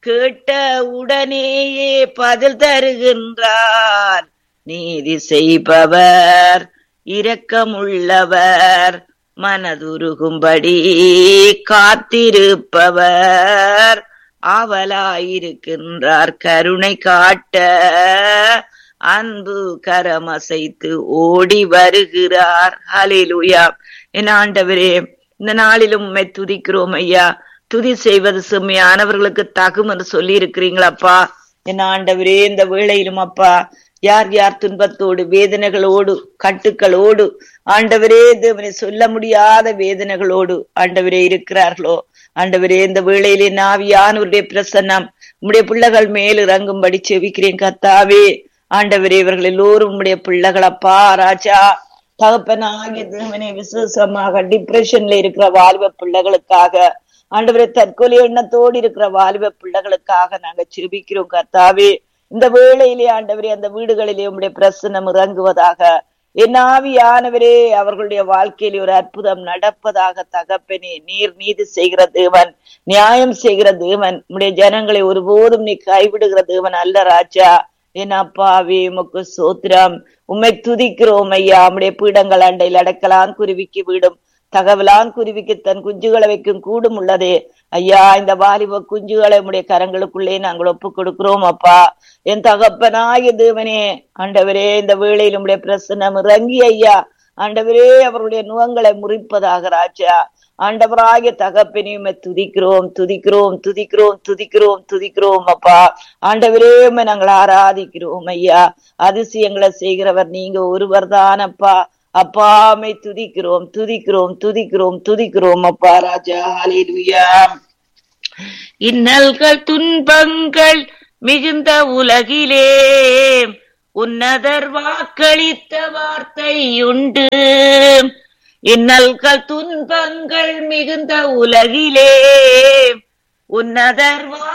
கேட்ட உடனேயே பதில் தருகின்றார் நீதி செய்பவர் இரக்கமுள்ளவர் மனதுருகும்படி காத்திருப்பவர் ஆவலாயிருக்கின்றார் கருணை காட்ட அன்பு கரமசைத்து ஓடி வருகிறார் ஹலிலுயா என் ஆண்டவரே இந்த நாளிலும் உண்மை துதிக்கிறோம் ஐயா துதி செய்வது செம்மையானவர்களுக்கு தகும் என்று சொல்லி இருக்கிறீங்களப்பா என் ஆண்டவரே இந்த வேளையிலும் அப்பா யார் யார் துன்பத்தோடு வேதனைகளோடு கட்டுக்களோடு ஆண்டவரே தேவனை சொல்ல முடியாத வேதனைகளோடு ஆண்டவரே இருக்கிறார்களோ ஆண்டவரே இந்த வேளையிலே நாவியானவருடைய பிரசன்னம் உம்முடைய பிள்ளைகள் மேல் இறங்கும்படி செவிக்கிறேன் கத்தாவே ஆண்டவரே இவர்கள் எல்லோரும் உம்முடைய பிள்ளைகளப்பா ராஜா தகப்பனாகிய தேவனை விசேஷமாக டிப்ரெஷன்ல இருக்கிற வாலிப பிள்ளைகளுக்காக ஆண்டவரே தற்கொலை எண்ணத்தோடு இருக்கிற வாலிப பிள்ளைகளுக்காக நாங்க செபிக்கிறோம் கர்த்தாவே இந்த வேளையிலே ஆண்டவரே அந்த வீடுகளிலே உம்முடைய பிரசனம் இறங்குவதாக என் ஆவியானவரே அவர்களுடைய வாழ்க்கையிலே ஒரு அற்புதம் நடப்பதாக தகப்பனே நீர் நீதி செய்கிற தேவன் நியாயம் செய்கிற தேவன் உம்முடைய ஜனங்களை ஒருபோதும் நீ கைவிடுகிற தேவன் அல்ல ராஜா என் அப்பாவே உமக்கு சோத்திரம் உம்மை துதிக்கிறோம் ஐயா உம்முடைய பீடங்கள் அண்டையில் அடக்கலாம் குருவிக்கு வீடும் தகவலான் குருவிக்கு தன் குஞ்சுகளை வைக்கும் கூடும் உள்ளதே ஐயா இந்த வாலிப குஞ்சுகளை உடைய கரங்களுக்குள்ளே நாங்கள் ஒப்பு கொடுக்கிறோம் அப்பா என் தகப்பனாய தேவனே ஆண்டவரே இந்த வேளையில் உடைய பிரசனம் இறங்கி ஐயா ஆண்டவரே அவருடைய நுகங்களை முறிப்பதாக ராஜா ஆண்டவராகிய தகப்பனையுமே துதிக்கிறோம் துதிக்கிறோம் துதிக்கிறோம் துதிக்கிறோம் துதிக்கிறோம் அப்பா ஆண்டவரே நாங்கள் ஆராதிக்கிறோம் ஐயா அதிசயங்களை செய்கிறவர் நீங்க ஒருவர் தானப்பா அப்பாமை துதிக்கிறோம் துதிக்கிறோம் துதிக்கிறோம் துதிக்கிறோம் அப்பா ராஜா ஹalleluya இன்னல்கள் துன்பங்கள் மிகுந்த உலகிலே உன்னதர் வாக்களித்த வார்த்தை உண்டு இன்னல்கள் துன்பங்கள் மிகுந்த உலகிலே உன்னதர்